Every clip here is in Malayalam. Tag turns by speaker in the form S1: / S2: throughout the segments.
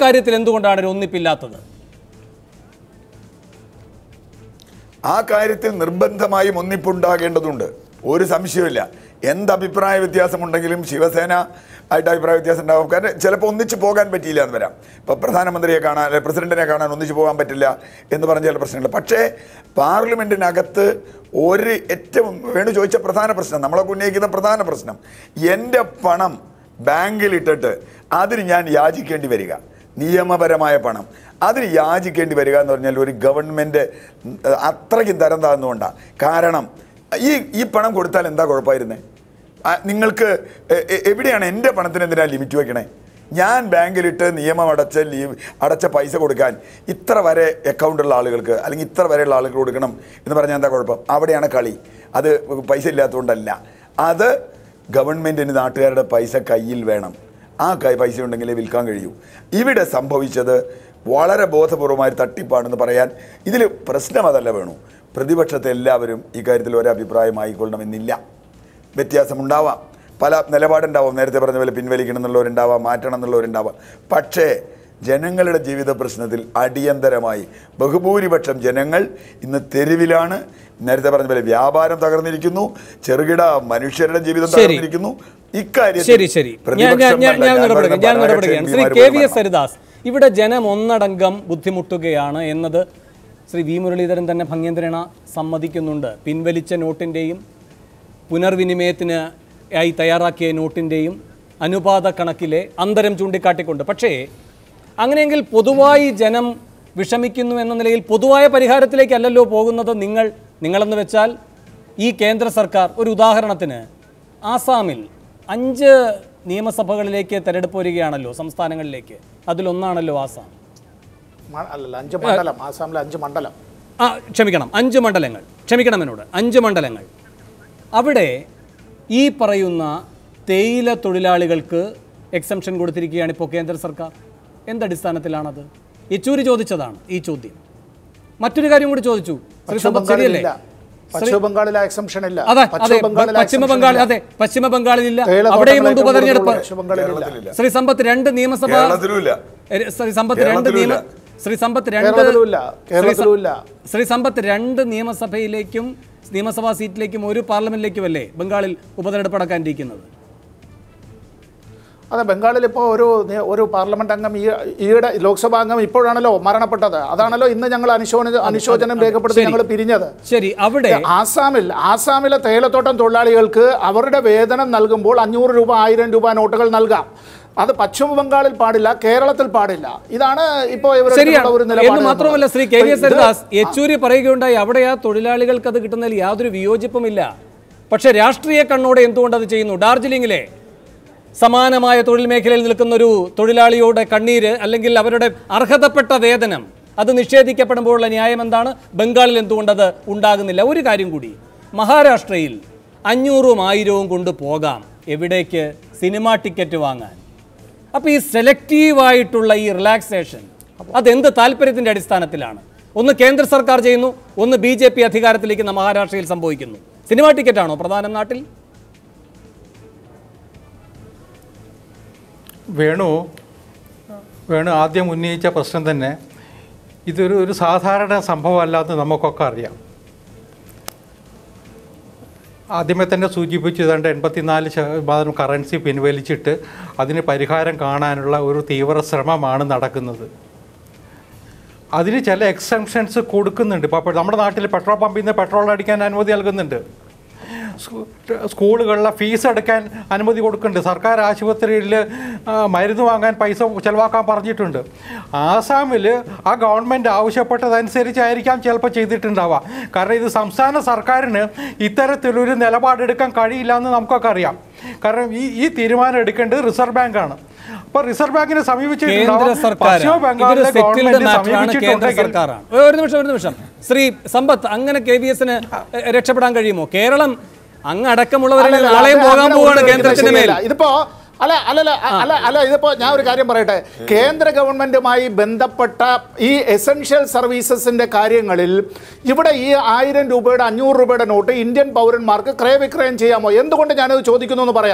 S1: ഇക്കാര്യത്തിൽ എന്തുകൊണ്ടാണ് ഒരു ഒന്നിപ്പില്ലാത്തത്
S2: ആ കാര്യത്തിൽ നിർബന്ധമായും ഒന്നിപ്പുണ്ടാകേണ്ടതുണ്ട് ഒരു സംശയമില്ല എന്ത് അഭിപ്രായ വ്യത്യാസമുണ്ടെങ്കിലും ശിവസേന ആയിട്ട് അഭിപ്രായ വ്യത്യാസം ഉണ്ടാകും കാരണം ചിലപ്പോൾ ഒന്നിച്ച് പോകാൻ പറ്റിയില്ല എന്ന് വരാം ഇപ്പോൾ പ്രധാനമന്ത്രിയെ കാണാൻ അല്ലെ പ്രസിഡന്റിനെ കാണാൻ ഒന്നിച്ച് പോകാൻ പറ്റില്ല എന്ന് പറഞ്ഞ ചില പ്രശ്നങ്ങൾ പക്ഷേ പാർലമെന്റിനകത്ത് ഒരു ഏറ്റവും വേണു ചോദിച്ച പ്രധാന പ്രശ്നം നമ്മളൊക്കെ ഉന്നയിക്കുന്ന പ്രധാന പ്രശ്നം എൻ്റെ പണം ബാങ്കിലിട്ടിട്ട് അതിന് ഞാൻ യാചിക്കേണ്ടി വരിക നിയമപരമായ പണം അതിന് യാചിക്കേണ്ടി വരിക എന്ന് പറഞ്ഞാൽ ഒരു ഗവൺമെൻറ് അത്രയ്ക്കും തരം താഴ്ന്നുകൊണ്ടാണ് കാരണം ഈ ഈ പണം കൊടുത്താൽ എന്താ കുഴപ്പമായിരുന്നേ ആ, നിങ്ങൾക്ക് എ- എ- എവിടെയാണ് എൻ്റെ പണത്തിന് എന്തിനാ ലിമിറ്റ് വെക്കണേ ഞാൻ ബാങ്കിലിട്ട് നിയമം അടച്ച ലീവ് അടച്ച പൈസ കൊടുക്കാൻ ഇത്ര വരെ അക്കൗണ്ടുള്ള ആളുകൾക്ക് അല്ലെങ്കിൽ ഇത്ര വരെയുള്ള ആളുകൾ കൊടുക്കണം എന്ന് പറഞ്ഞാൽ എന്താ കുഴപ്പം അവിടെയാണ് കളി അത് പൈസ ഇല്ലാത്തതുകൊണ്ടല്ല അത് ഗവൺമെൻറ്റിന് നാട്ടുകാരുടെ പൈസ കയ്യിൽ വേണം ആ കൈ പൈസ ഉണ്ടെങ്കിലേ വിൽക്കാൻ കഴിയൂ ഇവിടെ സംഭവിച്ചത് വളരെ ബോധപൂർവമായ തട്ടിപ്പാണെന്ന് പറയാൻ ഇതിൽ പ്രശ്നം അതല്ല വേണു പ്രതിപക്ഷത്തെ എല്ലാവരും ഇക്കാര്യത്തിൽ ഒരഭിപ്രായമായിക്കൊള്ളണമെന്നില്ല വ്യത്യാസമുണ്ടാവാം പല നിലപാടുണ്ടാവാം നേരത്തെ പറഞ്ഞ പോലെ പിൻവലിക്കണം എന്നുള്ളവരുണ്ടാവാം മാറ്റണം എന്നുള്ളവരുണ്ടാവാം പക്ഷേ ജനങ്ങളുടെ ജീവിത പ്രശ്നത്തിൽ അടിയന്തരമായി ബഹുഭൂരിപക്ഷം ജനങ്ങൾ ഇന്ന് തെരുവിലാണ് നേരത്തെ പറഞ്ഞ പോലെ വ്യാപാരം തകർന്നിരിക്കുന്നു ചെറുകിട മനുഷ്യരുടെ ജീവിതം
S1: ശരി.
S2: തകർന്നിരിക്കുന്നു ഇക്കാര്യത്തിൽ
S1: ശരി ശരി ഞാൻ ഞാൻ
S2: പ്രതിപക്ഷം
S1: ഞാൻ
S2: അല്ല,
S1: ഞാൻ
S2: ഞാൻ
S1: ഇടപെടുകയാണ്
S2: പറയുന്ന
S1: ഞാൻ
S2: പരാജയ
S1: ഇടപെടുകയാണ് ശ്രീ
S2: എംപിമാര്
S1: കെ
S2: പോലും
S1: വി എസ്
S2: വേണം.
S1: ഹരിദാസ് ഇവിടെ ജനം ഒന്നടങ്കം ബുദ്ധിമുട്ടുകയാണ് എന്നത് ശ്രീ വി മുരളീധരൻ തന്നെ ഭംഗ്യന്തരണ സമ്മതിക്കുന്നുണ്ട് പിൻവലിച്ച നോട്ടിൻ്റെയും പുനർവിനിമയത്തിന് ആയി തയ്യാറാക്കിയ നോട്ടിൻ്റെയും അനുപാത കണക്കിലെ അന്തരം ചൂണ്ടിക്കാട്ടിക്കൊണ്ട് പക്ഷേ അങ്ങനെയെങ്കിൽ പൊതുവായി ജനം വിഷമിക്കുന്നു എന്ന നിലയിൽ പൊതുവായ പരിഹാരത്തിലേക്കല്ലല്ലോ പോകുന്നത് നിങ്ങൾ നിങ്ങളെന്ന് വെച്ചാൽ ഈ കേന്ദ്ര സർക്കാർ ഒരു ഉദാഹരണത്തിന് ആസാമിൽ അഞ്ച് നിയമസഭകളിലേക്ക് തെരഞ്ഞെടുപ്പ് വരികയാണല്ലോ സംസ്ഥാനങ്ങളിലേക്ക് അതിലൊന്നാണല്ലോ ആസാം
S3: മ- അല്ലല്ല അഞ്ച് മണ്ഡലം ആസാമിലെ അഞ്ച് മണ്ഡലം
S1: ആ ക്ഷമിക്കണം അഞ്ച് മണ്ഡലങ്ങൾ ക്ഷമിക്കണം എന്നോട് അഞ്ച് മണ്ഡലങ്ങൾ അവിടെ ഈ പറയുന്ന തേയില തൊഴിലാളികൾക്ക് എക്സംഷൻ കൊടുത്തിരിക്കുകയാണ് ഇപ്പോൾ കേന്ദ്ര സർക്കാർ എന്തടിസ്ഥാനത്തിലാണത് യെച്ചൂരി ചോദിച്ചതാണ് ഈ ചോദ്യം മറ്റൊരു കാര്യം കൂടി ചോദിച്ചു ശ്രീ
S3: പശ്ചിമ
S1: സമ്പത്ത് ശരിയല്ലേ
S3: ബംഗാളിലില്ല പശ്ചിമ ബംഗാളിൽ എക്സംഷൻ ഇല്ല
S1: അതെ അതെ
S3: ബംഗാളിൽ
S1: പശ്ചിമ
S3: exemption
S1: ബംഗാൾ
S3: ഇല്ല.
S1: അതെ പശ്ചിമ ബംഗാളിലില്ല
S3: തേയില
S1: അവിടെയും
S3: തോട്ടങ്ങൾ
S1: ഉണ്ട്
S3: ഏറ്റവും
S1: ഉപതെരഞ്ഞെടുപ്പ്
S3: കൂടുതലുള്ള പശ്ചിമ ബംഗാളിലില്ല
S2: കേരളത്തിലില്ല
S1: ശ്രീ സമ്പത്ത് രണ്ട് നിയമസഭ
S2: കേരളത്തിലുമില്ല
S1: ശ്രീ സമ്പത്ത് രണ്ട് നിയമ
S2: കേരളത്തിലുമില്ല.
S1: ശ്രീ സമ്പത്ത് രണ്ട്
S3: കേരളത്തിലുമില്ല.
S1: ശ്രീ സ-
S3: കേരളത്തിലുമില്ല.
S1: ശ്രീ സമ്പത്ത് രണ്ട് നിയമസഭയിലേക്കും നിയമസഭാ സീറ്റിലേക്കും ഒരു പാർലമെന്റിലേക്കും അല്ലേ ബംഗാളിൽ ഉപതെരഞ്ഞെടുപ്പ് നടക്കാനിരിക്കുന്നത്
S3: അതെ ബംഗാളിൽ ഇപ്പോൾ ഒരു നി- ഒരു പാർലമെന്റ് അംഗം ഈ ഈയിടെ ലോക്സഭാ അംഗം ഇപ്പോഴാണല്ലോ മരണപ്പെട്ടത് അതാണല്ലോ ഇന്ന് ഞങ്ങൾ അനുശോചന അനുശോചനം രേഖപ്പെടുത്തി
S1: ശരി.
S3: ഞങ്ങൾ പിരിഞ്ഞത്
S1: ശരി അവിടെ
S3: ആസാമിൽ ആസാമിലെ തേയിലത്തോട്ടം തൊഴിലാളികൾക്ക് അവരുടെ വേതനം നൽകുമ്പോൾ അഞ്ഞൂറ് രൂപ ആയിരം രൂപ നോട്ടുകൾ നൽകാം അത് പശ്ചിമ ബംഗാളിൽ പാടില്ല കേരളത്തിൽ പാടില്ല ഇതാണ് ഇപ്പോൾ
S1: ശരിയാണ്
S3: ഇവരുടെ ഒരു
S1: എന്ന്
S3: നിലപാട്
S1: മാത്രമല്ല ശ്രീ കെ വി എസ്
S3: ഇത്
S1: ഹരിദാസ് യെച്ചൂരി പറയുകയുണ്ടായി അവിടെ ആ തൊഴിലാളികൾക്ക് അത് കിട്ടുന്നതിൽ യാതൊരു വിയോജിപ്പുമില്ല പക്ഷെ രാഷ്ട്രീയ കണ്ണോടെ എന്തുകൊണ്ട് അത് ചെയ്യുന്നു ഡാർജിലിംഗിലെ സമാനമായ തൊഴിൽ മേഖലയിൽ നിൽക്കുന്ന ഒരു തൊഴിലാളിയുടെ കണ്ണീര് അല്ലെങ്കിൽ അവരുടെ അർഹതപ്പെട്ട വേതനം അത് നിഷേധിക്കപ്പെടുമ്പോഴുള്ള ന്യായം എന്താണ് ബംഗാളിൽ എന്തുകൊണ്ട് അത് ഉണ്ടാകുന്നില്ല ഒരു കാര്യം കൂടി മഹാരാഷ്ട്രയിൽ അഞ്ഞൂറും ആയിരവും കൊണ്ട് പോകാം എവിടേക്ക് സിനിമാ ടിക്കറ്റ് വാങ്ങാൻ അപ്പോൾ ഈ സെലക്റ്റീവായിട്ടുള്ള ഈ റിലാക്സേഷൻ അതെന്ത് താല്പര്യത്തിൻ്റെ അടിസ്ഥാനത്തിലാണ് ഒന്ന് കേന്ദ്ര സർക്കാർ ചെയ്യുന്നു ഒന്ന് ബി ജെ പി അധികാരത്തിലേക്ക് മഹാരാഷ്ട്രയിൽ സംഭവിക്കുന്നു സിനിമാ ടിക്കറ്റാണോ പ്രധാനം നാട്ടിൽ
S4: വേണു വേണു ആദ്യം ഉന്നയിച്ച പ്രശ്നം തന്നെ ഇതൊരു ഒരു സാധാരണ സംഭവമല്ലാന്ന് നമുക്കൊക്കെ അറിയാം ആദ്യമേ തന്നെ സൂചിപ്പിച്ചു ഏതാണ്ട് എൺപത്തിനാല് ശതമാനം കറൻസി പിൻവലിച്ചിട്ട് അതിന് പരിഹാരം കാണാനുള്ള ഒരു തീവ്ര ശ്രമമാണ് നടക്കുന്നത് അതിന് ചില എക്സംഷൻസ് കൊടുക്കുന്നുണ്ട് ഇപ്പോൾ നമ്മുടെ നാട്ടിൽ പെട്രോൾ പമ്പിൽ നിന്ന് പെട്രോൾ അടിക്കാൻ അനുമതി നൽകുന്നുണ്ട് സ്കൂ- സ്കൂളുകളിലെ ഫീസ് അടയ്ക്കാൻ അനുമതി കൊടുക്കുന്നുണ്ട് സർക്കാർ ആശുപത്രിയിൽ ആ, മരുന്ന് വാങ്ങാൻ പൈസ ചിലവാക്കാൻ പറഞ്ഞിട്ടുണ്ട് ആസാമിൽ ആ ഗവൺമെൻറ് ആവശ്യപ്പെട്ടതനുസരിച്ചായിരിക്കാം ചിലപ്പോൾ ചെയ്തിട്ടുണ്ടാവുക കാരണം ഇത് സംസ്ഥാന സർക്കാരിന് ഇത്തരത്തിലൊരു നിലപാടെടുക്കാൻ കഴിയില്ല എന്ന് നമുക്കൊക്കെ അറിയാം കാരണം ഈ ഈ തീരുമാനം എടുക്കേണ്ടത് റിസർവ് ബാങ്കാണ് അപ്പോൾ റിസർവ് ബാങ്കിനെ
S1: കേന്ദ്ര
S4: സമീപിച്ചിട്ടുണ്ടാവും
S1: സർക്കാർ
S4: പശ്ചിമ
S1: ഇതൊരു
S4: ബംഗാളിലെ
S1: സെറ്റിൽഡ്
S4: ഗവൺമെന്റ്
S1: മാറ്ററാണ് കേന്ദ്ര
S4: സമീപിച്ചിട്ടുണ്ടെങ്കിൽ
S1: സർക്കാരാണ് ഒരു നിമിഷം ഒരു നിമിഷം ശ്രീ സമ്പത്ത് അങ്ങനെ കെ വി എസിന് രക്ഷപ്പെടാൻ കഴിയുമോ കേരളം അങ്ങ് അടക്കമുള്ളവരിൽ
S3: അല്ലല്ല,
S1: നാളെയും
S3: അത്
S1: പോകാൻ
S3: അങ്ങനെ
S1: പോവാണ്
S3: ഒരിക്കലും
S1: കേന്ദ്രത്തിന്റെ മേൽ
S3: ശരിയല്ല. ഇതിപ്പോ അല്ല അല്ലല്ല അല്ല അല്ല ഇതിപ്പോ ഞാൻ ഒരു കാര്യം പറയട്ടെ കേന്ദ്ര ഗവൺമെന്റുമായി ബന്ധപ്പെട്ട ഈ എസൻഷ്യൽ സർവീസസിന്റെ കാര്യങ്ങളിൽ ഇവിടെ ഈ ആയിരം രൂപയുടെ അഞ്ഞൂറ് രൂപയുടെ നോട്ട് ഇന്ത്യൻ പൗരന്മാർക്ക് ക്രയവിക്രയം ചെയ്യാമോ എന്തുകൊണ്ട് ഞാനത് ചോദിക്കുന്നു എന്ന് പറയാം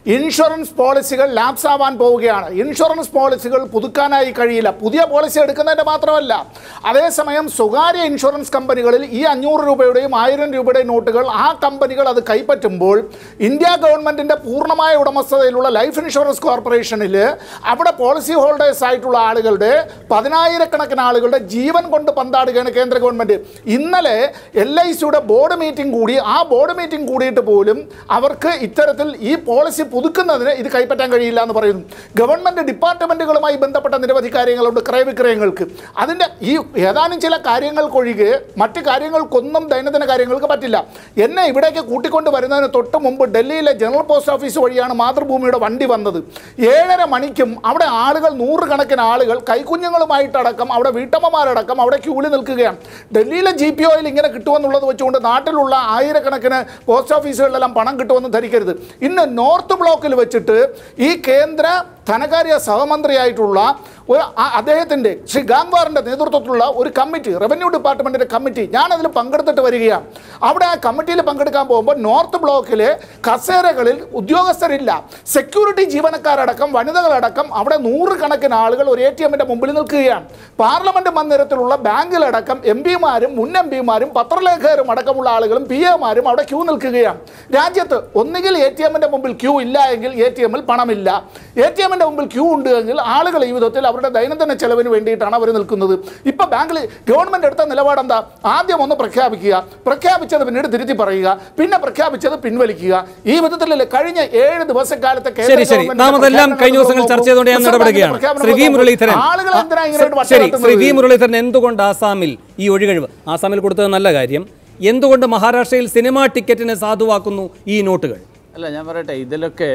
S3: ഇൻഷുറൻസ് പോളിസികൾ ലാപ്സ് ആവാൻ പോവുകയാണ് ഇൻഷുറൻസ് പോളിസികൾ പുതുക്കാനായി കഴിയില്ല പുതിയ പോളിസി എടുക്കുന്നതിൻ്റെ മാത്രമല്ല അതേസമയം സ്വകാര്യ ഇൻഷുറൻസ് കമ്പനികളിൽ ഈ അഞ്ഞൂറ് രൂപയുടെയും ആയിരം രൂപയുടെയും നോട്ടുകൾ ആ കമ്പനികൾ അത് കൈപ്പറ്റുമ്പോൾ ഇന്ത്യ ഗവൺമെന്റിന്റെ പൂർണ്ണമായ ഉടമസ്ഥതയിലുള്ള ലൈഫ് ഇൻഷുറൻസ് കോർപ്പറേഷനിൽ അവിടെ പോളിസി ഹോൾഡേഴ്സ് ആയിട്ടുള്ള ആളുകളുടെ പതിനായിരക്കണക്കിന് ആളുകളുടെ ജീവൻ കൊണ്ട് പന്താടുകയാണ് കേന്ദ്ര ഗവൺമെന്റ് ഇന്നലെ എൽ ഐ സിയുടെ ബോർഡ് മീറ്റിംഗ് കൂടി ആ ബോർഡ് മീറ്റിംഗ് കൂടിയിട്ട് പോലും അവർക്ക് ഇത്തരത്തിൽ ഈ പോളിസി പുതുക്കുന്നതിന് ഇത് കൈപ്പറ്റാൻ കഴിയില്ല എന്ന് പറയുന്നു ഗവൺമെന്റ് ഡിപ്പാർട്ട്മെന്റുകളുമായി ബന്ധപ്പെട്ട നിരവധി കാര്യങ്ങളുണ്ട് ക്രയവിക്രയങ്ങൾക്ക് അതിൻ്റെ ഈ ഏതാനും ചില കാര്യങ്ങൾക്കൊഴികെ മറ്റ് കാര്യങ്ങൾക്കൊന്നും ദൈനംദിന കാര്യങ്ങൾക്ക് പറ്റില്ല എന്നെ ഇവിടേക്ക് കൂട്ടിക്കൊണ്ട് വരുന്നതിന് തൊട്ട് മുമ്പ് ഡൽഹിയിലെ ജനറൽ പോസ്റ്റ് ഓഫീസ് വഴിയാണ് മാതൃഭൂമിയുടെ വണ്ടി വന്നത് ഏഴര മണിക്കും അവിടെ ആളുകൾ നൂറുകണക്കിന് ആളുകൾ കൈക്കുഞ്ഞുങ്ങളുമായിട്ടടക്കം അവിടെ വീട്ടമ്മമാരടക്കം അവിടെ ക്യൂവിൽ നിൽക്കുകയാണ് ഡൽഹിയിലെ ജി പി ഒയിൽ ഇങ്ങനെ കിട്ടുമെന്നുള്ളത് വെച്ചുകൊണ്ട് നാട്ടിലുള്ള ആയിരക്കണക്കിന് പോസ്റ്റ് ഓഫീസുകളിലെല്ലാം പണം കിട്ടുമെന്ന് ധരിക്കരുത് ഇന്ന് നോർത്ത് ബ്ലോക്കിൽ വെച്ചിട്ട് ഈ കേന്ദ്ര ധനകാര്യ സഹമന്ത്രിയായിട്ടുള്ള ഒരു ആ- അദ്ദേഹത്തിൻ്റെ ശ്രീ ഗാംഗ്വാറിൻ്റെ നേതൃത്വത്തിലുള്ള ഒരു കമ്മിറ്റി റവന്യൂ ഡിപ്പാർട്ട്മെൻറ്റിൻ്റെ കമ്മിറ്റി ഞാനതിൽ പങ്കെടുത്തിട്ട് വരികയാണ് അവിടെ ആ കമ്മിറ്റിയിൽ പങ്കെടുക്കാൻ പോകുമ്പോൾ നോർത്ത് ബ്ലോക്കിലെ കസേരകളിൽ ഉദ്യോഗസ്ഥരില്ല സെക്യൂരിറ്റി ജീവനക്കാരടക്കം വനിതകളടക്കം അവിടെ നൂറുകണക്കിന് ആളുകൾ ഒരു എ ടി എമ്മിൻ്റെ മുമ്പിൽ നിൽക്കുകയാണ് പാർലമെന്റ് മന്ദിരത്തിലുള്ള ബാങ്കിലടക്കം എം പിമാരും മുൻ എം പിമാരും പത്രലേഖകരും അടക്കമുള്ള ആളുകളും പി എമാരും അവിടെ ക്യൂ നിൽക്കുകയാണ് രാജ്യത്ത് ഒന്നുകിൽ എ ടി എമ്മിൻ്റെ മുമ്പിൽ ക്യൂ ഇല്ല എങ്കിൽ എ ടി എമ്മിൽ പണമില്ല എ ടി എമ്മിൻ്റെ മുമ്പിൽ ക്യൂ ഉണ്ട് എങ്കിൽ ആളുകൾ ഈ വിധത്തിൽ അവരുടെ ദൈനംദിന ചെലവിന് വേണ്ടിയിട്ടാണ് അവർ നിൽക്കുന്നത് ഇപ്പൊ ബാങ്കിൽ ഗവൺമെന്റ് എടുത്ത നിലപാട് എന്താ ആദ്യം ഒന്ന് പ്രഖ്യാപിക്കുക പ്രഖ്യാപിച്ചത് പിന്നീട് തിരുത്തി പറയുക പിന്നെ പ്രഖ്യാപിച്ചത് പിൻവലിക്കുക ഈ വിധത്തിലല്ലേ കഴിഞ്ഞ ഏഴ് ദിവസക്കാലത്തെ കേന്ദ്ര
S1: ശരി ശരി
S3: ഗവൺമെന്റിന്റെ
S1: നാം അതെല്ലാം
S3: പ്രഖ്യാപനങ്ങൾ
S1: കഴിഞ്ഞ ദിവസങ്ങൾ
S3: നോക്കൂ.
S1: ചർച്ച ചെയ്തുകൊണ്ട് ഞാൻ
S3: റിസർവ്
S1: ഇടപെടുകയാണ്
S3: ബാങ്കിന്റെ
S1: ശ്രീ വി
S3: പ്രഖ്യാപനങ്ങൾ
S1: മുരളീധരൻ
S3: നോക്കൂ. ആളുകൾ എന്തിനാ ഇങ്ങനെ ഒരു
S1: ശരി
S3: വട്ടം
S1: ശ്രീ വി
S3: കത്തുന്നത്?
S1: മുരളീധരൻ എന്തുകൊണ്ട് ആസാമിൽ ഈ ഒഴികഴിവ് ആസാമിൽ കൊടുത്തത് നല്ല കാര്യം എന്തുകൊണ്ട് മഹാരാഷ്ട്രയിൽ സിനിമാ ടിക്കറ്റിനെ സാധുവാക്കുന്നു ഈ നോട്ടുകൾ
S5: അല്ല ഞാൻ പറയട്ടെ ഇതിലൊക്കെ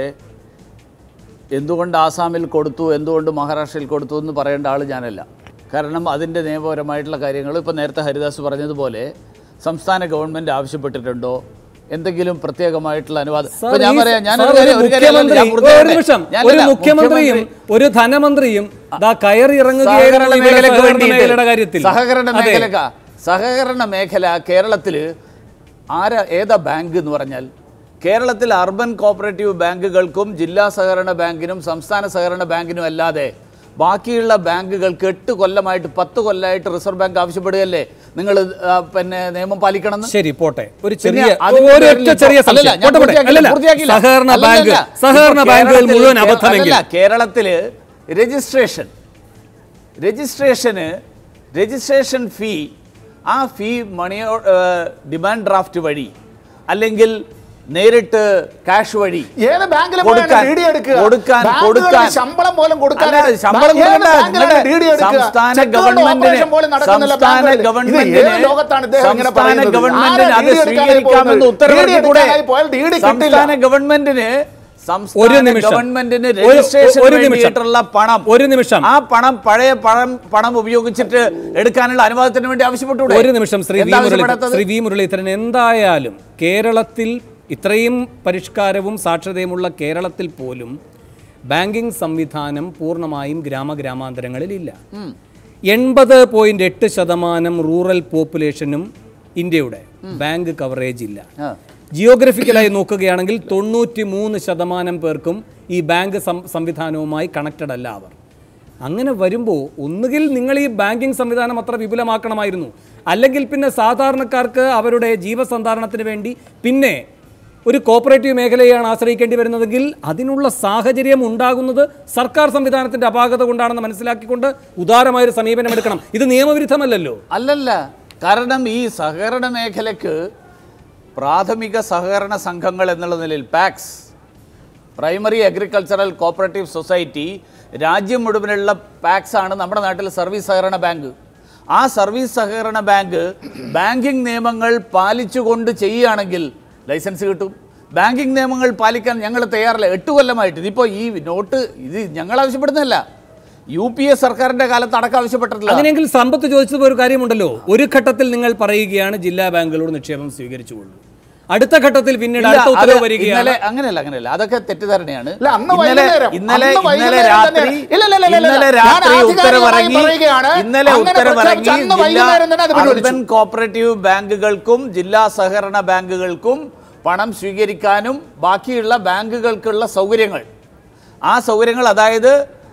S5: എന്തുകൊണ്ട് ആസാമിൽ കൊടുത്തു എന്തുകൊണ്ട് മഹാരാഷ്ട്രയിൽ കൊടുത്തു എന്ന് പറയേണ്ട ആൾ ഞാനല്ല കാരണം അതിൻ്റെ നിയമപരമായിട്ടുള്ള കാര്യങ്ങൾ ഇപ്പോൾ നേരത്തെ ഹരിദാസ് പറഞ്ഞതുപോലെ സംസ്ഥാന ഗവൺമെൻറ് ആവശ്യപ്പെട്ടിട്ടുണ്ടോ എന്തെങ്കിലും പ്രത്യേകമായിട്ടുള്ള അനുവാദം
S1: സാർ,
S5: ഇപ്പോൾ ഞാൻ
S1: ഈ
S5: പറയാം ഞാൻ
S1: സാർ,
S5: ഒരു കാര്യം-
S1: ഒരു
S5: ഒരു കാര്യം അല്ല,
S1: മുഖ്യമന്ത്രി
S5: ഞാൻ പൂർത്തിയാക്കട്ടെ.
S1: ഒരു നിമിഷം
S5: ഞാനല്ല,
S1: ഒരു മുഖ്യമന്ത്രിയും
S5: മുഖ്യമന്ത്രി-
S1: ഒരു ധനമന്ത്രിയും ദാ കയറി
S5: സഹകരണ
S1: ഇറങ്ങുകയായിരുന്നു ഇവിടെ
S5: മേഖലക്ക്
S1: സഹകരണ
S5: വേണ്ടിയിട്ട്
S1: മേഖലയുടെ കാര്യത്തിൽ
S5: സഹകരണ
S1: അതെ.
S5: മേഖല സഹകരണ മേഖല കേരളത്തിൽ ആരാ ഏതാ ബാങ്ക് എന്ന് പറഞ്ഞാൽ കേരളത്തിൽ അർബൻ കോപ്പറേറ്റീവ് ബാങ്കുകൾക്കും ജില്ലാ സഹകരണ ബാങ്കിനും സംസ്ഥാന സഹകരണ ബാങ്കിനും അല്ലാതെ ബാക്കിയുള്ള ബാങ്കുകൾക്ക് എട്ട് കൊല്ലമായിട്ട് പത്ത് കൊല്ലമായിട്ട് റിസർവ് ബാങ്ക് ആവശ്യപ്പെടുകയല്ലേ നിങ്ങൾ പിന്നെ നിയമം പാലിക്കണം എന്ന്?
S1: ശരി പോട്ടെ ഒരു
S5: പിന്നെ
S1: ചെറിയ
S5: അതിന്റെ
S1: ഒരു
S5: പേരിൽ
S1: ഒറ്റ ചെറിയ
S5: ഇപ്പോൾ- അല്ലല്ല,
S1: സംശയം
S5: ഞാൻ
S1: പോട്ടെ, പോട്ടെ.
S5: പൂർത്തിയാക്കില്ല,
S1: അല്ലല്ല,
S5: പൂർത്തിയാക്കില്ല.
S1: സഹകരണ ബാങ്ക്
S5: അല്ലല്ല,
S1: സഹകരണ
S5: ഇപ്പോൾ
S1: ബാങ്കുകൾ
S5: കേരളത്തിൽ-
S1: മുഴുവൻ
S5: കേ-
S1: അബദ്ധമെങ്കിൽ
S5: അല്ലല്ല, കേരളത്തില് രജിസ്ട്രേഷൻ രജിസ്ട്രേഷന് രജിസ്ട്രേഷൻ ഫീ ആ ഫീ മണിയോ ഡിമാൻഡ് ഡ്രാഫ്റ്റ് വഴി അല്ലെങ്കിൽ നേരിട്ട് ക്യാഷ് വഴി
S3: ഏത് ബാങ്കിലെ
S5: കൊടുക്കാൻ,
S3: ഡി ഡി എടുക്കുക
S5: കൊടുക്കാൻ,
S3: ബാങ്കുകളുടെ
S5: കൊടുക്കാൻ.
S3: ശമ്പളം പോലും കൊടുക്കാൻ
S5: അല്ല, ശമ്പളം
S3: ഏത്
S5: കൊടുക്കണ്ട.
S3: ബാങ്കിലാണ്
S5: നിങ്ങളുടെ
S3: ഡി ഡി എടുക്കുക?
S5: സംസ്ഥാന
S3: ചെക്കുകളുടെ
S5: ഗവൺമെന്റിന്
S3: ഓപ്പറേഷൻ പോലും നടക്കുന്നില്ല
S5: സംസ്ഥാന
S3: ബാങ്കുകളിൽ. ഇത്
S5: ഗവൺമെന്റിന്
S3: ഏത് ലോകത്താണ് ഇദ്ദേഹം ഇങ്ങനെ
S5: സംസ്ഥാന
S3: പറയുന്നത്?
S5: ഗവൺമെന്റിന്
S3: ആരാ
S5: അത്
S3: ഡി ഡി എടുക്കാനായി
S5: സ്വീകരിക്കാമെന്ന്
S3: പോകുന്നത്?
S5: ഉത്തരവിറക്കി
S3: ഡി ഡി
S5: കൂടെ
S3: എടുക്കാനായി പോയാൽ ഡി ഡി കിട്ടില്ല.
S5: സംസ്ഥാന ഗവൺമെന്റിന്
S1: ഒരു
S5: സംസ്ഥാന
S1: നിമിഷം.
S5: ഗവൺമെന്റിന്
S1: ഒരു-
S5: രജിസ്ട്രേഷൻ
S1: ഒരു നിമിഷം.
S5: വേണ്ടിയിട്ടുള്ള പണം
S1: ഒരു നിമിഷം.
S5: ആ പണം പഴയ പണം പണം ഉപയോഗിച്ചിട്ട് എടുക്കാനുള്ള അനുവാദത്തിന് വേണ്ടി ആവശ്യപ്പെട്ടു
S1: ഒരു നിമിഷം ശ്രീ വി മുരളീധരൻ ശ്രീ വി മുരളീധരൻ എന്തായാലും കേരളത്തിൽ ഇത്രയും പരിഷ്കാരവും സാക്ഷരതയുമുള്ള കേരളത്തിൽ പോലും ബാങ്കിംഗ് സംവിധാനം പൂർണ്ണമായും ഗ്രാമഗ്രാമാന്തരങ്ങളിലില്ല എൺപത് പോയിന്റ് എട്ട് ശതമാനം റൂറൽ പോപ്പുലേഷനും ഇന്ത്യയുടെ ബാങ്ക് കവറേജ് ഇല്ല ജിയോഗ്രഫിക്കലായി നോക്കുകയാണെങ്കിൽ തൊണ്ണൂറ്റി മൂന്ന് ശതമാനം പേർക്കും ഈ ബാങ്ക് സം- സംവിധാനവുമായി കണക്റ്റഡ് അല്ല അവർ അങ്ങനെ വരുമ്പോൾ ഒന്നുകിൽ നിങ്ങൾ ഈ ബാങ്കിംഗ് സംവിധാനം അത്ര വിപുലമാക്കണമായിരുന്നു അല്ലെങ്കിൽ പിന്നെ സാധാരണക്കാർക്ക് അവരുടെ ജീവസന്ധാരണത്തിന് വേണ്ടി പിന്നെ ഒരു കോപ്പറേറ്റീവ് മേഖലയാണ് ആശ്രയിക്കേണ്ടി വരുന്നതെങ്കിൽ അതിനുള്ള സാഹചര്യം ഉണ്ടാകുന്നത് സർക്കാർ സംവിധാനത്തിന്റെ അപാകത കൊണ്ടാണെന്ന് മനസ്സിലാക്കിക്കൊണ്ട് ഉദാരമായൊരു സമീപനം എടുക്കണം ഇത് നിയമവിരുദ്ധമല്ലല്ലോ
S5: അല്ലല്ല കാരണം ഈ സഹകരണ മേഖലയ്ക്ക് പ്രാഥമിക സഹകരണ സംഘങ്ങൾ എന്നുള്ള നിലയിൽ PACS primary agricultural cooperative society രാജ്യം മുഴുവനുള്ള പാക്സ് ആണ് നമ്മുടെ നാട്ടിൽ സർവീസ് സഹകരണ ബാങ്ക് ആ സർവീസ് സഹകരണ ബാങ്ക് ബാങ്കിംഗ് നിയമങ്ങൾ പാലിച്ചുകൊണ്ട് ചെയ്യുകയാണെങ്കിൽ ലൈസൻസ് കിട്ടും ബാങ്കിംഗ് നിയമങ്ങൾ പാലിക്കാൻ ഞങ്ങൾ തയ്യാറല്ല എട്ട് കൊല്ലമായിട്ട് ഇതിപ്പോൾ ഈ നോട്ട് ഇത് ഞങ്ങൾ ആവശ്യപ്പെടുന്നതല്ല യു പി എ സർക്കാരിന്റെ കാലത്ത് അടക്കം ആവശ്യപ്പെട്ടിട്ടില്ല
S1: അങ്ങനെയെങ്കിൽ സമ്പത്ത് ചോദിച്ചത് ഒരു കാര്യമുണ്ടല്ലോ ഒരു ഘട്ടത്തിൽ നിങ്ങൾ പറയുകയാണ് ജില്ലാ ബാങ്കുകളോട് നിക്ഷേപം സ്വീകരിച്ചുകൊള്ളൂ അടുത്ത ഘട്ടത്തിൽ പിന്നീട്
S5: ഇല്ല,
S1: അടുത്ത
S5: അത്
S1: ഉത്തരവ് വരികയാണ്
S5: ഇന്നലെ അങ്ങനെയല്ല അങ്ങനെയല്ല അതൊക്കെ തെറ്റിദ്ധാരണയാണ്
S3: ഇല്ല, അന്ന്
S5: ഇന്നലെ
S3: വൈകുന്നേരം,
S5: ഇന്നലെ
S3: അന്ന്
S5: ഇന്നലെ
S3: വൈകുന്നേരം
S5: രാത്രി
S3: തന്നെയാണ്. ഇല്ല, ഇല്ല, ഇല്ല, ഇല്ല, ഇല്ല.
S5: ഇന്നലെ
S3: ഞാൻ
S5: രാത്രി
S3: ആധികാരികമായി
S5: ഉത്തരവിറങ്ങി
S3: പറയുകയാണ്.
S5: ഇന്നലെ
S3: അങ്ങനെ
S5: ഉത്തരവിറങ്ങി
S3: പ്രഖ്യാപിച്ച അന്ന്
S5: ജില്ലാ
S3: വൈകുന്നേരം തന്നെ അത് പിൻവലിച്ചു.
S5: അർബൻ കോപ്പറേറ്റീവ് ബാങ്കുകൾക്കും ജില്ലാ സഹകരണ ബാങ്കുകൾക്കും പണം സ്വീകരിക്കാനും ബാക്കിയുള്ള ബാങ്കുകൾക്കുള്ള സൗകര്യങ്ങൾ ആ സൗകര്യങ്ങൾ അതായത്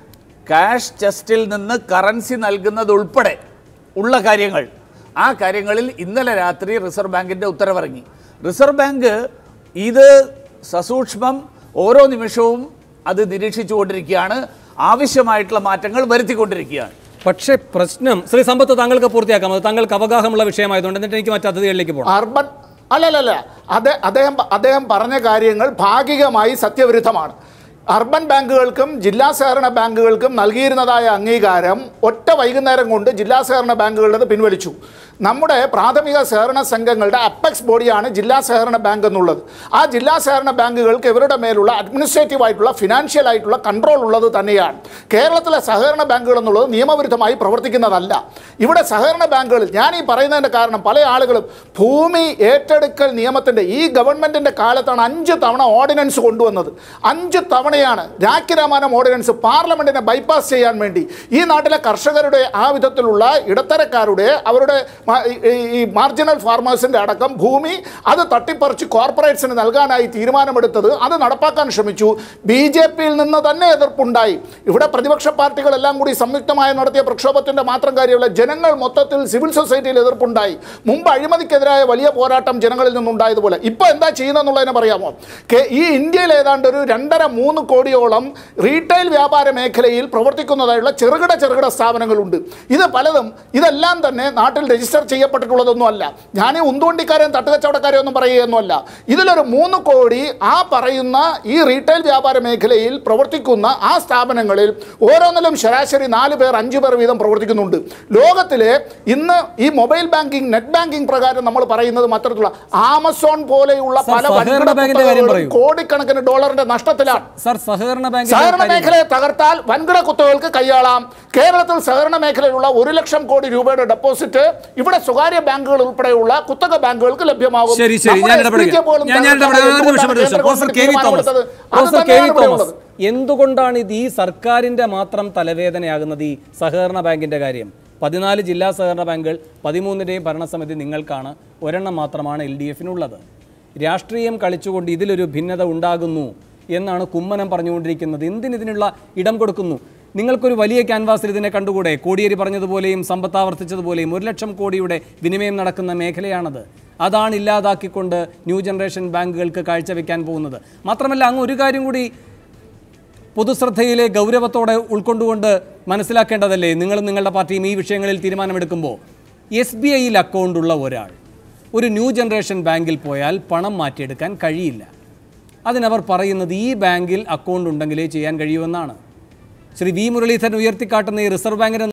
S5: ക്യാഷ് ചെസ്റ്റിൽ നിന്ന് കറൻസി നൽകുന്നത് ഉൾപ്പെടെ ഉള്ള കാര്യങ്ങൾ ആ കാര്യങ്ങളിൽ ഇന്നലെ രാത്രി റിസർവ് ബാങ്കിൻ്റെ ഉത്തരവിറങ്ങി റിസർവ് ബാങ്ക് ഇത് സസൂക്ഷ്മം ഓരോ നിമിഷവും അത് നിരീക്ഷിച്ചുകൊണ്ടിരിക്കുകയാണ് ആവശ്യമായിട്ടുള്ള മാറ്റങ്ങൾ വരുത്തിക്കൊണ്ടിരിക്കുകയാണ്
S1: പക്ഷേ പ്രശ്നം ശ്രീ സമ്പത്ത് താങ്കൾക്ക് പൂർത്തിയാക്കാം അത് താങ്കൾക്ക് അവഗാഹമുള്ള വിഷയമായതുകൊണ്ട് എന്നിട്ട് എനിക്ക് മറ്റു അതിഥികളിലേക്ക് പോകണം
S3: അർബൻ അല്ലല്ലല്ല അതെ അദ്ദേഹം അദ്ദേഹം പറഞ്ഞ കാര്യങ്ങൾ ഭാഗികമായി സത്യവിരുദ്ധമാണ് അർബൻ ബാങ്കുകൾക്കും ജില്ലാ സഹകരണ ബാങ്കുകൾക്കും നൽകിയിരുന്നതായ അംഗീകാരം ഒറ്റ വൈകുന്നേരം കൊണ്ട് ജില്ലാ സഹകരണ ബാങ്കുകളുടെ പിൻവലിച്ചു നമ്മുടെ പ്രാഥമിക സഹകരണ സംഘങ്ങളുടെ അപ്പെക്സ് ബോഡിയാണ് ജില്ലാ സഹകരണ ബാങ്ക് എന്നുള്ളത് ആ ജില്ലാ സഹകരണ ബാങ്കുകൾക്ക് ഇവരുടെ മേലുള്ള അഡ്മിനിസ്ട്രേറ്റീവ് ആയിട്ടുള്ള ഫിനാൻഷ്യൽ ആയിട്ടുള്ള കൺട്രോൾ ഉള്ളത് തന്നെയാണ് കേരളത്തിലെ സഹകരണ ബാങ്കുകൾ എന്നുള്ളത് നിയമവിരുദ്ധമായി പ്രവർത്തിക്കുന്നതല്ല ഇവിടെ സഹകരണ ബാങ്കുകളിൽ ഞാൻ ഈ പറയുന്നതിൻ്റെ കാരണം പല ആളുകളും ഭൂമി ഏറ്റെടുക്കൽ നിയമത്തിൻ്റെ ഈ ഗവൺമെൻറ്റിൻ്റെ കാലത്താണ് അഞ്ച് തവണ ഓർഡിനൻസ് കൊണ്ടുവന്നത് അഞ്ച് തവണയാണ് രാഖി രാമാനം ഓർഡിനൻസ് പാർലമെൻറ്റിനെ ബൈപ്പാസ് ചെയ്യാൻ വേണ്ടി ഈ നാട്ടിലെ കർഷകരുടെ ആ വിധത്തിലുള്ള ഇടത്തരക്കാരുടെ അവരുടെ മ- ഈ- ഈ മാർജിനൽ ഫാർമേഴ്സിൻ്റെ അടക്കം ഭൂമി അത് തട്ടിപ്പറിച്ച് കോർപ്പറേറ്റ്സിന് നൽകാനായി തീരുമാനമെടുത്തത് അത് നടപ്പാക്കാൻ ശ്രമിച്ചു ബി ജെ പിയിൽ നിന്ന് തന്നെ എതിർപ്പുണ്ടായി ഇവിടെ പ്രതിപക്ഷ പാർട്ടികളെല്ലാം കൂടി സംയുക്തമായി നടത്തിയ പ്രക്ഷോഭത്തിന്റെ മാത്രം കാര്യമല്ല ജനങ്ങൾ മൊത്തത്തിൽ സിവിൽ സൊസൈറ്റിയിൽ എതിർപ്പുണ്ടായി മുമ്പ് അഴിമതിക്കെതിരായ വലിയ പോരാട്ടം ജനങ്ങളിൽ നിന്നുണ്ടായതുപോലെ ഇപ്പോൾ എന്താ ചെയ്യുന്നതെന്നുള്ളതിനെ പറയാമോ കെ- ഈ ഇന്ത്യയിൽ ഏതാണ്ട് ഒരു രണ്ടര മൂന്ന് കോടിയോളം റീറ്റെയിൽ വ്യാപാര മേഖലയിൽ പ്രവർത്തിക്കുന്നതായുള്ള ചെറുകിട ചെറുകിട സ്ഥാപനങ്ങളുണ്ട് ഇത് പലതും ഇതെല്ലാം തന്നെ നാട്ടിൽ രജിസ്റ്റർ ചെയ്യപ്പെട്ടിട്ടുള്ളതൊന്നും അല്ല ഞാൻ ഈ ഉന്തുവണ്ടിക്കാരെയും തട്ടുകച്ചവടക്കാരെയും ഒന്നും പറയുകയൊന്നുമല്ല ഇതിലൊരു മൂന്ന് കോടി ആ പറയുന്ന ഈ റീറ്റെയിൽ വ്യാപാര മേഖലയിൽ പ്രവർത്തിക്കുന്ന ആ സ്ഥാപനങ്ങളിൽ ഓരോന്നിലും ശരാശരി നാല് പേർ അഞ്ചു പേർ വീതം പ്രവർത്തിക്കുന്നുണ്ട് ലോകത്തിലെ ഇന്ന് ഈ മൊബൈൽ ബാങ്കിങ് നെറ്റ് ബാങ്കിങ് പ്രകാരം നമ്മൾ പറയുന്നത് അത്തരത്തിലുള്ള ആമസോൺ പോലെയുള്ള
S1: സർ,
S3: പല
S1: സഹകരണ
S3: വൻകിട
S1: ബാങ്കിന്റെ കാര്യം
S3: കുത്തകകളും
S1: പറയൂ.
S3: കോടിക്കണക്കിന് ഡോളറിന്റെ നഷ്ടത്തിലാണ്
S1: സർ സഹകരണ ബാങ്ക്
S3: സഹകരണ മേഖലയെ തകർത്താൽ വൻകിട കുത്തകൾക്ക് കൈയാളാം കേരളത്തിൽ സഹകരണ മേഖലയിലുള്ള ഒരു ലക്ഷം കോടി രൂപയുടെ ഡെപ്പോസിറ്റ് ഇവിടെ സ്വകാര്യ ബാങ്കുകൾ ഉൾപ്പെടെയുള്ള കുത്തക ബാങ്കുകൾക്ക് ലഭ്യമാകും
S1: ശരി ശരി ഞാൻ
S3: നമ്മുടെ
S1: ഇടപെടുക
S3: SPK പോലും
S1: ഞാൻ ഞാൻ
S3: തകർക്കാൻ
S1: ഇടപെടുക ഒരു നിമിഷം, ഒരു
S3: എന്തുകൊണ്ടാണ്
S1: നിമിഷം. പ്രൊഫസർ കെ വി തോമസ്
S3: തീരുമാനമെടുത്തത്? അത്
S1: പ്രൊഫസർ കെ വി
S3: തന്നെയാണ് ഇവിടെ
S1: തോമസ്
S3: ഉള്ളത്.
S1: എന്തുകൊണ്ടാണ് ഇത് ഈ സർക്കാരിന്റെ മാത്രം തലവേദനയാകുന്നത് ഈ സഹകരണ ബാങ്കിന്റെ കാര്യം പതിനാല് ജില്ലാ സഹകരണ ബാങ്കുകൾ പതിമൂന്നിൻ്റെയും ഭരണസമിതി നിങ്ങൾക്കാണ് ഒരെണ്ണം മാത്രമാണ് എൽ ഡി എഫിനുള്ളത് രാഷ്ട്രീയം കളിച്ചുകൊണ്ട് ഇതിലൊരു ഭിന്നത ഉണ്ടാകുന്നു എന്നാണ് കുമ്മനം പറഞ്ഞുകൊണ്ടിരിക്കുന്നത് എന്തിനിതിനുള്ള ഇടം കൊടുക്കുന്നു നിങ്ങൾക്കൊരു വലിയ ക്യാൻവാസിൽ ഇതിനെ കണ്ടുകൂടെ കോടിയേരി പറഞ്ഞതുപോലെയും സമ്പത്താവർത്തിച്ചതുപോലെയും ഒരു ലക്ഷം കോടിയുടെ വിനിമയം നടക്കുന്ന മേഖലയാണത് അതാണ് ഇല്ലാതാക്കിക്കൊണ്ട് ന്യൂ ജനറേഷൻ ബാങ്കുകൾക്ക് കാഴ്ചവെക്കാൻ പോകുന്നത് മാത്രമല്ല അങ്ങ് ഒരു കാര്യം കൂടി പൊതുശ്രദ്ധയിലെ ഗൗരവത്തോടെ ഉൾക്കൊണ്ടുകൊണ്ട് മനസ്സിലാക്കേണ്ടതല്ലേ നിങ്ങളും നിങ്ങളുടെ പാർട്ടിയും ഈ വിഷയങ്ങളിൽ തീരുമാനമെടുക്കുമ്പോൾ എസ് ബി ഐയിൽ അക്കൗണ്ടുള്ള ഒരാൾ ഒരു ന്യൂ ജനറേഷൻ ബാങ്കിൽ പോയാൽ പണം മാറ്റിയെടുക്കാൻ കഴിയില്ല അതിനവർ പറയുന്നത് ഈ ബാങ്കിൽ അക്കൗണ്ട് ഉണ്ടെങ്കിലേ ചെയ്യാൻ കഴിയുമെന്നാണ് ശ്രീ വി മുരളീധരൻ ഉയർത്തിക്കാട്ടുന്ന ഈ റിസർവ് ബാങ്കിന്റെ